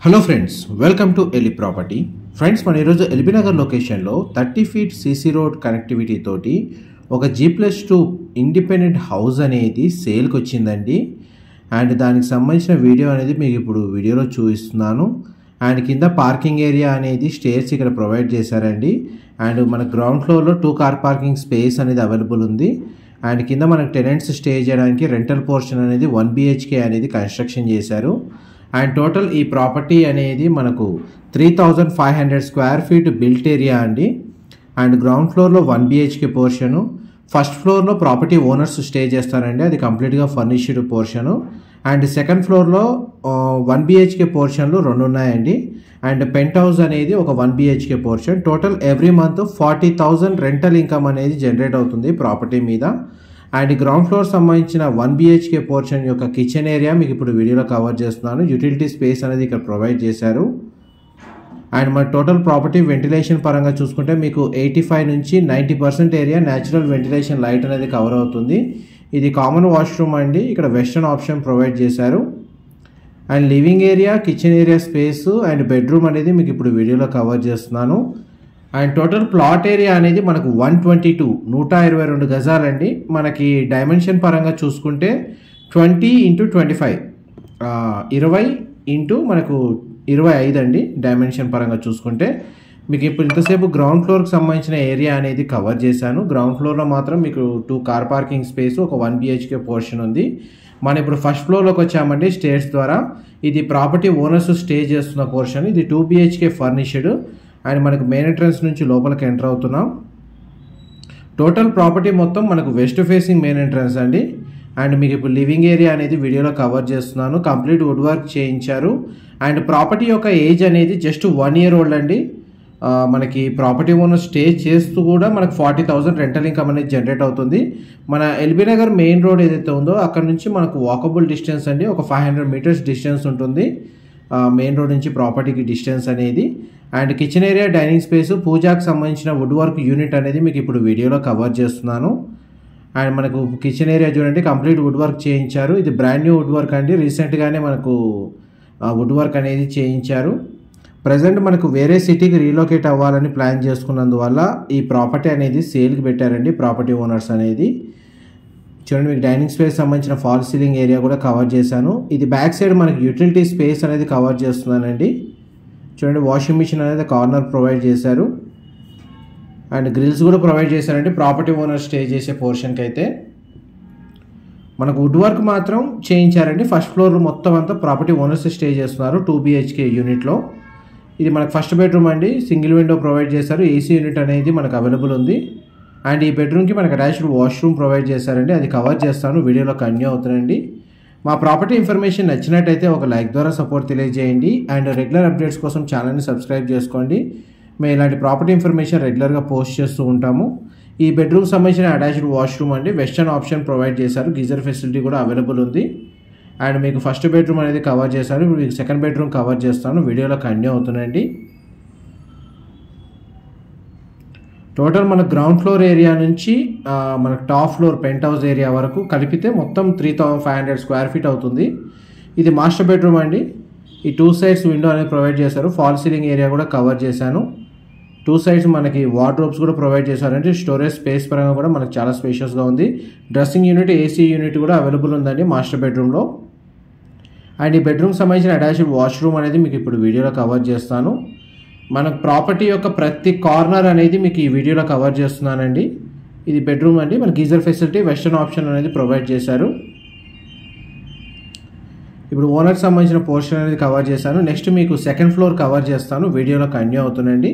hello friends welcome to ఎలి property friends మన ఈరోజు ఎల్బీ నగర్ లొకేషన్లో thirty feet CC road connectivity తోటి ఒక G plus two independent house అనేది సేల్కి వచ్చిందండి అండ్ దానికి సంబంధించిన వీడియో అనేది మీకు ఇప్పుడు వీడియోలో చూపిస్తున్నాను అండ్ కింద పార్కింగ్ ఏరియా అనేది స్టేర్స్ ఇక్కడ ప్రొవైడ్ చేశారండి అండ్ మన గ్రౌండ్ ఫ్లోర్లో టూ కార్ పార్కింగ్ స్పేస్ అనేది అవైలబుల్ ఉంది అండ్ కింద మనకు టెనెంట్స్ స్టే చేయడానికి రెంటల్ పోర్షన్ అనేది వన్ బిహెచ్కే అనేది కన్స్ట్రక్షన్ చేశారు అండ్ టోటల్ ఈ ప్రాపర్టీ అనేది మనకు three thousand five hundred square feet built area అండి అండ్ గ్రౌండ్ ఫ్లోర్లో వన్ బిహెచ్కే పోర్షను ఫస్ట్ ఫ్లోర్లో ప్రాపర్టీ ఓనర్స్ స్టే చేస్తారండి అది కంప్లీట్గా ఫర్నిష్డ్ పోర్షను అండ్ సెకండ్ ఫ్లోర్లో వన్ బిహెచ్కే పోర్షన్లు రెండు ఉన్నాయండి అండ్ పెంట్ హౌస్ అనేది ఒక one BHK portion total every month forty thousand rental income అనేది జనరేట్ అవుతుంది ప్రాపర్టీ మీద అండ్ గ్రౌండ్ ఫ్లోర్ సంబంధించిన వన్ బిహెచ్కే పోర్షన్ యొక్క కిచెన్ ఏరియా మీకు ఇప్పుడు వీడియోలో కవర్ చేస్తున్నాను యూటిలిటీ స్పేస్ అనేది ఇక్కడ ప్రొవైడ్ చేశారు అండ్ మన టోటల్ ప్రాపర్టీ వెంటిలేషన్ పరంగా చూసుకుంటే మీకు ఎయిటీ ఫైవ్ నుంచి ninety percent area natural ventilation light అనేది కవర్ అవుతుంది ఇది కామన్ వాష్రూమ్ అండి ఇక్కడ వెస్టర్న్ ఆప్షన్ ప్రొవైడ్ చేశారు and living area kitchen area space and bedroom అనేది మీకు ఇప్పుడు వీడియోలో కవర్ చేస్తున్నాను అండ్ టోటల్ ప్లాట్ ఏరియా అనేది మనకు వన్ ట్వంటీ టూ నూట ఇరవై రెండు గజాలండి మనకి డైమెన్షన్ పరంగా చూసుకుంటే ట్వంటీ ఇంటూ ట్వంటీ ఫైవ్ ఇరవై ఇంటూ మనకు ఇరవై ఐదు అండి డైమెన్షన్ పరంగా చూసుకుంటే మీకు ఇప్పుడు ఇంతసేపు గ్రౌండ్ ఫ్లోర్కి సంబంధించిన ఏరియా అనేది కవర్ చేశాను గ్రౌండ్ ఫ్లోర్లో మాత్రం మీకు టూ కార్ పార్కింగ్ స్పేస్ ఒక వన్ బిహెచ్కే పోర్షన్ ఉంది మనం ఇప్పుడు ఫస్ట్ ఫ్లోర్లోకి వచ్చామండి స్టేర్స్ ద్వారా ఇది ప్రాపర్టీ ఓనర్స్ స్టే చేస్తున్న పోర్షన్ ఇది టూ బిహెచ్కే ఫర్నిష్డ్ అండ్ మనకు మెయిన్ ఎంట్రన్స్ నుంచి లోపలికి ఎంటర్ అవుతున్నాం టోటల్ ప్రాపర్టీ మొత్తం మనకు వెస్ట్ ఫేసింగ్ మెయిన్ ఎంట్రన్స్ అండి అండ్ మీకు ఇప్పుడు లివింగ్ ఏరియా అనేది వీడియోలో కవర్ చేస్తున్నాను కంప్లీట్ వుడ్ వర్క్ చేయించారు అండ్ ప్రాపర్టీ యొక్క ఏజ్ అనేది జస్ట్ వన్ ఇయర్ ఓల్డ్ అండి మనకి ప్రాపర్టీ ఓనర్ స్టే చేస్తూ కూడా మనకు ఫార్టీ థౌసండ్ రెంటల్ ఇన్కమ్ అనేది జనరేట్ అవుతుంది మన ఎల్బీ నగర్ మెయిన్ రోడ్ ఏదైతే ఉందో అక్కడ నుంచి మనకు వాకబుల్ డిస్టెన్స్ అండి ఒక ఫైవ్ హండ్రెడ్ మీటర్స్ డిస్టెన్స్ ఉంటుంది మెయిన్ రోడ్ నుంచి ప్రాపర్టీకి డిస్టెన్స్ అనేది and kitchen area dining space పూజాకి సంబంధించిన వుడ్ వర్క్ యూనిట్ అనేది మీకు ఇప్పుడు వీడియోలో కవర్ చేస్తున్నాను అండ్ మనకు కిచెన్ ఏరియా చూడండి కంప్లీట్ వుడ్ వర్క్ చేయించారు ఇది బ్రాండ్ న్యూ వుడ్ వర్క్ అండి రీసెంట్గానే మనకు వుడ్ వర్క్ అనేది చేయించారు ప్రజెంట్ మనకు వేరే సిటీకి రీలొకేట్ అవ్వాలని ప్లాన్ చేసుకున్నందువల్ల ఈ ప్రాపర్టీ అనేది సేల్కి పెట్టారండి ప్రాపర్టీ ఓనర్స్ అనేది చూడండి మీకు డైనింగ్ స్పేస్ సంబంధించిన ఫాల్ సీలింగ్ ఏరియా కూడా కవర్ చేశాను ఇది బ్యాక్ సైడ్ మనకి యూటిలిటీ స్పేస్ అనేది కవర్ చేస్తున్నానండి చూడండి వాషింగ్ మిషన్ అనేది కార్నర్ ప్రొవైడ్ చేశారు అండ్ గ్రిల్స్ కూడా ప్రొవైడ్ చేశారండి ప్రాపర్టీ ఓనర్ స్టే చేసే పోర్షన్కి అయితే మనకు వుడ్ వర్క్ మాత్రం చేయించారండి ఫస్ట్ ఫ్లోర్ మొత్తం అంతా ప్రాపర్టీ ఓనర్స్ స్టే చేస్తున్నారు టూ బిహెచ్కే యూనిట్లో ఇది మనకు ఫస్ట్ బెడ్రూమ్ అండి సింగిల్ విండో ప్రొవైడ్ చేశారు ఏసీ యూనిట్ అనేది మనకు అవైలబుల్ ఉంది అండ్ ఈ బెడ్రూమ్కి మనకు అటాచ్డ్ వాష్రూమ్ ప్రొవైడ్ చేశారండి అది కవర్ చేస్తాను వీడియోలో కన్యూ అవుతుందండి మా ప్రాపర్టీ ఇన్ఫర్మేషన్ నచ్చినట్టయితే ఒక లైక్ ద్వారా సపోర్ట్ తెలియజేయండి అండ్ రెగ్యులర్ అప్డేట్స్ కోసం ఛానల్ని సబ్స్క్రైబ్ చేసుకోండి మేము ఇలాంటి ప్రాపర్టీ ఇన్ఫర్మేషన్ రెగ్యులర్గా పోస్ట్ చేస్తూ ఉంటాము ఈ బెడ్రూమ్ సంబంధించిన అటాచ్డ్ వాష్రూమ్ అండి వెస్టర్న్ ఆప్షన్ ప్రొవైడ్ చేశారు గీజర్ ఫెసిలిటీ కూడా అవైలబుల్ ఉంది అండ్ మీకు ఫస్ట్ బెడ్రూమ్ అనేది కవర్ చేశాను ఇప్పుడు మీకు సెకండ్ బెడ్రూమ్ కవర్ చేస్తాను వీడియోలో కన్యూ అవుతుందండి టోటల్ మన గ్రౌండ్ ఫ్లోర్ ఏరియా నుంచి మనకు top floor penthouse area వరకు కలిపితే మొత్తం three thousand five hundred square feet అవుతుంది ఇది మాస్టర్ బెడ్రూమ్ అండి ఈ టూ సైడ్స్ విండో అనేది ప్రొవైడ్ చేశారు ఫాల్ సీలింగ్ ఏరియా కూడా కవర్ చేశాను టూ సైడ్స్ మనకి వార్డ్రోబ్స్ కూడా ప్రొవైడ్ చేశారంటే స్టోరేజ్ స్పేస్ పరంగా కూడా మనకు చాలా స్పేషియస్గా ఉంది డ్రెస్సింగ్ యూనిట్ ఏసీ యూనిట్ కూడా అవైలబుల్ ఉందండి మాస్టర్ బెడ్రూమ్లో అండ్ ఈ బెడ్రూమ్ సంబంధించిన అటాచ్డ్ వాష్రూమ్ అనేది మీకు ఇప్పుడు వీడియోలో కవర్ చేస్తాను మన ప్రాపర్టీ యొక్క ప్రతి కార్నర్ అనేది మీకు ఈ వీడియోలో కవర్ చేస్తున్నానండి ఇది బెడ్రూమ్ అండి మన గీజర్ ఫెసిలిటీ వెస్టర్న్ ఆప్షన్ అనేది ప్రొవైడ్ చేశారు ఇప్పుడు ఓనర్కి సంబంధించిన పోర్షన్ అనేది కవర్ చేశాను నెక్స్ట్ మీకు సెకండ్ ఫ్లోర్ కవర్ చేస్తాను వీడియోలో కన్యూ అవుతుందండి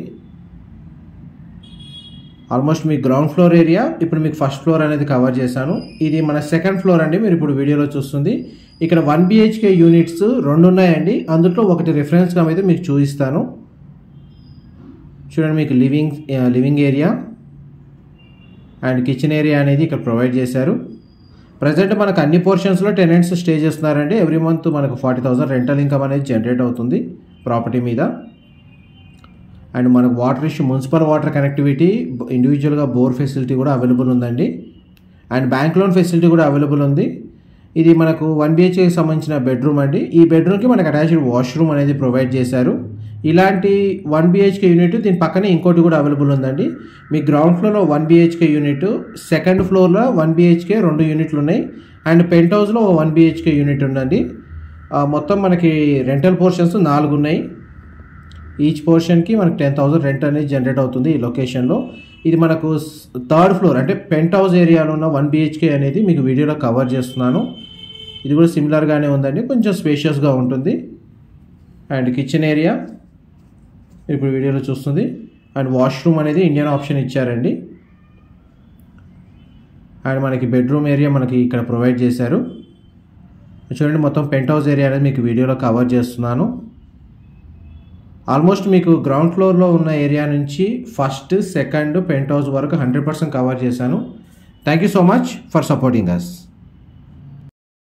ఆల్మోస్ట్ మీ గ్రౌండ్ ఫ్లోర్ ఏరియా ఇప్పుడు మీకు ఫస్ట్ ఫ్లోర్ అనేది కవర్ చేశాను ఇది మన సెకండ్ ఫ్లోర్ అండి మీరు ఇప్పుడు వీడియోలో చూస్తుంది ఇక్కడ వన్ బిహెచ్కే యూనిట్స్ రెండు ఉన్నాయండి అందులో ఒకటి రిఫరెన్స్గా అయితే మీకు చూపిస్తాను చూడండి మీకు living living area and kitchen area అనేది ఇక్కడ ప్రొవైడ్ చేశారు ప్రజెంట్ మనకు అన్ని పోర్షన్స్లో టెనెంట్స్ స్టే చేస్తున్నారండి ఎవ్రీ మంత్ మనకు ఫార్టీ థౌసండ్ రెంటల్ ఇన్కమ్ అనేది జనరేట్ అవుతుంది ప్రాపర్టీ మీద అండ్ మనకు water issue municipal water connectivity ఇండివిజువల్గా బోర్ ఫెసిలిటీ కూడా అవైలబుల్ ఉందండి అండ్ బ్యాంక్ లోన్ ఫెసిలిటీ కూడా అవైలబుల్ ఉంది ఇది మనకు వన్ బిహెచ్కేకి సంబంధించిన బెడ్రూమ్ అండి ఈ బెడ్రూమ్కి మనకు అటాచ్డ్ వాష్రూమ్ అనేది ప్రొవైడ్ చేశారు ఇలాంటి వన్ బిహెచ్కే యూనిట్ దీని పక్కనే ఇంకోటి కూడా అవైలబుల్ ఉందండి మీ గ్రౌండ్ ఫ్లోర్లో వన్ బిహెచ్కే యూనిట్ సెకండ్ ఫ్లోర్లో వన్ బిహెచ్కే రెండు యూనిట్లు ఉన్నాయి అండ్ పెంట్ హౌస్లో వన్ బిహెచ్కే యూనిట్ ఉందండి ఆ, మొత్తం మనకి రెంటల్ పోర్షన్స్ నాలుగు ఉన్నాయి ఈచ్ పోర్షన్కి మనకి టెన్ థౌసండ్ రెంట్ అనేది జనరేట్ అవుతుంది ఈ లొకేషన్లో ఇది మనకు థర్డ్ ఫ్లోర్ అంటే పెంట్ హౌస్ ఏరియాలో ఉన్న వన్ బిహెచ్కే అనేది మీకు వీడియోలో కవర్ చేస్తున్నాను ఇది కూడా సిమిలర్గానే ఉందండి కొంచెం స్పేషియస్గా ఉంటుంది అండ్ కిచెన్ ఏరియా ఇప్పుడు వీడియోలో చూస్తుంది అండ్ వాష్రూమ్ అనేది ఇండియన్ ఆప్షన్ ఇచ్చారండి అండ్ మనకి బెడ్రూమ్ ఏరియా మనకి ఇక్కడ ప్రొవైడ్ చేశారు చూడండి మొత్తం పెంట్ హౌస్ ఏరియా అనేది మీకు వీడియోలో కవర్ చేస్తున్నాను ఆల్మోస్ట్ మీకు గ్రౌండ్ ఫ్లోర్లో ఉన్న ఏరియా నుంచి ఫస్ట్ సెకండ్ పెంట్ హౌస్ వరకు హండ్రెడ్ పర్సెంట్ కవర్ చేశాను thank you so much for supporting us